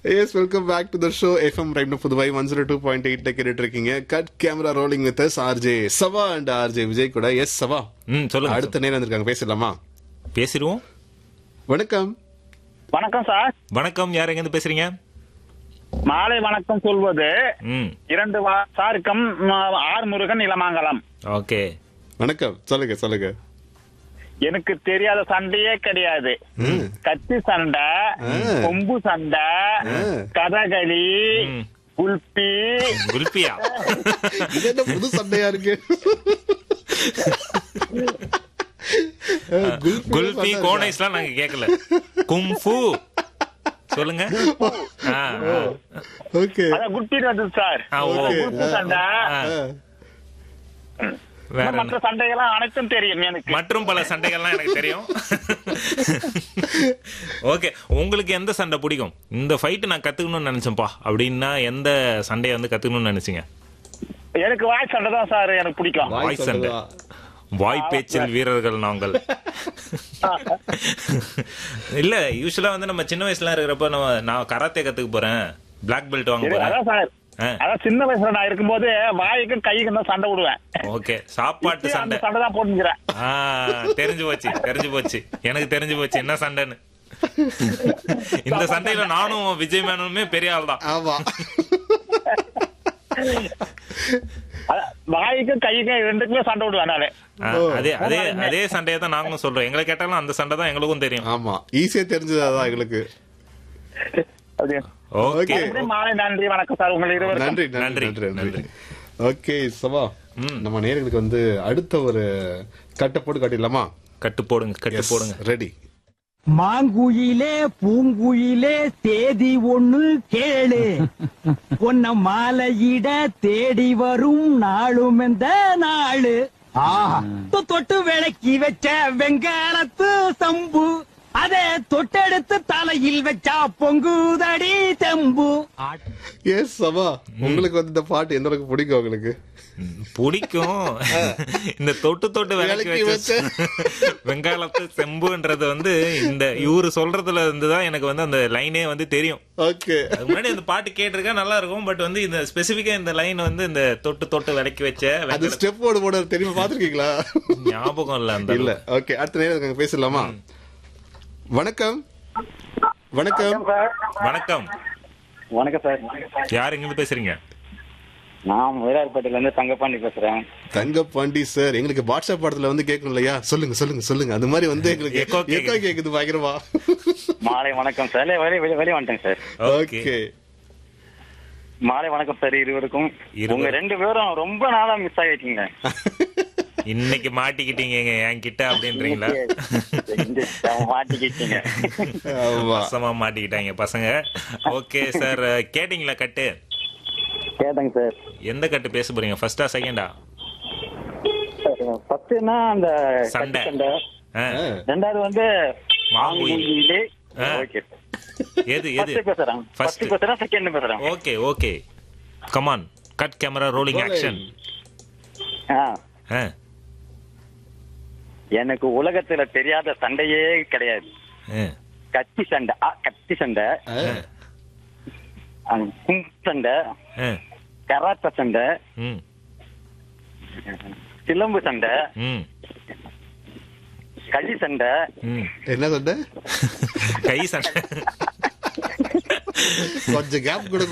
S welcome back to the show FM ரைம் Puduvai one zero two point eight கேட்டுட்டு இருக்கீங்க cut camera rolling with S RJ Sava and RJ Vijay கூட S சவா ம் சொல்லுங்க அடுத்த நேரம் வந்திருக்காங்க பேசிடலாமா பேசிடுவோம் வணக்கம் வணக்கம் சார் வணக்கம் யார் எங்க இருந்து பேசுறீங்க மாலை வணக்கம் சொல்வது ம் இரண்டு வா- சாருக்கம் ம், ஆர் முருகன் இளமாங்கலம் ஓகே வணக்கம் சொல்லுங்க சொல்லுங்க எனக்கு தெரியாத சண்டையே கிடையாது கத்தி சண்டை கொம்பு சண்டை கதகளி ம். குல்பி குல்பியா இது என்ன புது சண்டையா இருக்கு குல்பி கோனைஸ்லாம் நாங்க கேட்கல கும்ஃபு சொல்லுங்க ஆ, ஆ. ஓகே அதான் குல்பி வந்து சார் ஆ, ஓ. குல்பி சண்டை ஆ, வேற என்ன? மற்ற சண்டைகள்லாம் அனைத்தும் தெரியும் எனக்கு மற்றும் பல சண்டைகள்லாம் எனக்கு தெரியும் ஓகே உங்களுக்கு எந்த சண்டை பிடிக்கும் இந்த ஃபைட் நான் கத்துக்கணும்னு நினைச்சேன்ப்பா அப்படின்னா எந்த சண்டையை வந்து கத்துக்கணும்னு நினைச்சீங்க எனக்கு வாய் சண்டை தான் சார் எனக்கு பிடிக்கும் வாய் வாய் சண்டை சண்டைதான். வாய் பேச்சில் வீரர்கள் நாங்கள் இல்ல யூஸ்வலா வந்து நம்ம சின்ன வயசுல இருக்கிறப்ப நம்ம நான் கராத்தே கத்துக்க போறேன் பிளாக் பெல்ட் வாங்க போறேன் அதான் சார் ஆ. அதான் சின்ன வயசுல நான் இருக்கும்போது வாய்க்கும் கைக்கும் தான் சண்டை விடுவேன் ஓகே சாப்பாட்டு இப்பயும் அந்த சண்டை சண்டை தான் போட்டுக்கிறேன் ஆ தெரிஞ்சு போச்சு தெரிஞ்சு போச்சு எனக்கு தெரிஞ்சு போச்சு என்ன சண்டைன்னு இந்த சண்டையில நானும் விஜய் மேனுமே பெரிய ஆள் தான் ஆமா அதான் வாய்க்கும் கைக்கும் ரெண்டுக்குமே சண்டை விடுவேன் நானு ஆ, அதே அதே அதே சண்டையை தான் நாங்களும் சொல்றோம் எங்களை கேட்டாலும் அந்த சண்டை தான் எங்களுக்கும் தெரியும் ஆமா ஈஸியா தெரிஞ்சதாதான் எங்களுக்கு அப்படியே. ஓகே மறுபடியும் மாலை நன்றி வணக்கம் சார் உங்கள் இருவருக்கும் நன்றி நன்றி நன்றி, நன்றி நன்றி நன்றி. ஓகே சவா நம்ம நேர்களுக்கு வந்து அடுத்த ஒரு கட்டை போட்டு காட்டிடலாமா கட்டு போடுங்க கட்டு போடுங்க ரெடி மாங்குயிலே பூங்குயிலே தேதி ஒண்ணு கேளு உன்ன மாலையிட தேடி வரும் நாளும் இந்த நாளு ஆஹா தொ- தொட்டு விளக்கி வச்ச வெங்காலத்து சம்பு அதே தொட்டெடுத்து தலையில் வச்சா பொங்குதடி தெம்பு எஸ் சவா உங்களுக்கு வந்து இந்த பாட்டு எந்த அளவுக்கு பிடிக்கும் உங்களுக்கு பிடிக்கும் இந்த தொட்டு தொட்டு விளக்கி விளக்கி வச்ச வெங்காயத்து செம்புன்றது வந்து இந்த இவரு சொல்றதுல இருந்து தான் எனக்கு வந்து அந்த லைனே வந்து தெரியும் ஓகே அதுக்கு முன்னாடி இந்த பாட்டு கேட்டிருக்கேன் நல்லா இருக்கும் பட் வந்து இந்த ஸ்பெசிபிக்கா இந்த லைன் வந்து இந்த தொட்டு தொட்டு விளக்கி வச்ச அது வெங்காய- ஸ்டெப் போர்டு போட தெரியுமா பாத்திருக்கீங்களா ஞாபகம் இல்ல அந்த இல்ல ஓகே அடுத்த நேரம் இருக்காங்க பேசலாமா வணக்கம் வணக்கம் வணக்கம் வணக்கம் சார் யார் எங்க இருந்து பேசுறீங்க நான் மயிலாடுபேட்டையில இருந்து தங்கப்பாண்டி பேசுறேன் தங்க பாண்டி சார் எங்களுக்கு வாட்ஸ்அப் படத்துல வந்து கேட்கணும் இல்லையா சொல்லுங்க சொல்லுங்க சொல்லுங்க அந்த மாதிரி வந்து எங்களுக்கு Echo கேக்குது. எக்கோ கேக்குது பயங்கரமா மாலை வணக்கம் சார் வெளியே வெளியே வெளியே வந்துட்டேன் சார் ஓகே ஓகே மாலை வணக்கம் சார் இருவருக்கும் இருவர். உங்க ரெண்டு பேரும் ரொம்ப நாளா மிஸ் ஆகிட்டீங்க இன்னைக்கு மாட்டிக்கிட்டீங்க என்கிட்ட அப்படின்றீங்களா மாட்டிக்கிட்டீங்க ஆமா வசமா மாட்டிக்கிட்டாங்க பசங்க ஓகே சார் கேட்டிங்களா கட்டு கேட்டேங்க சார் எந்த கட்டு பேச போறீங்க ஃபர்ஸ்டா செகண்டா ஃபர்ஸ்ட்னா அந்த சண்டை. கத்தி சண்டை ஆ, ரெண்டாவது வந்து மாங்குயில். மாங்குயிலே ஆ. ஓகே எது எது ஃபர்ஸ்ட் பேசுறேன் First. ஃபர்ஸ்ட் பேசுறேன் செகண்ட் பேசுறேன் okay okay come on cut camera rolling action ஆ எனக்கு உலகத்துல தெரியாத சண்டையே கிடையாது கத்தி சண்டை ஆ, கத்தி சண்டை ஆ, கும் சண்டை கராத்த சண்டை ம் சிலம்பு சண்டை ம் களி சண்டை ம் என்ன சொன்ன கை சண்டை கொஞ்சம் கேப் கூட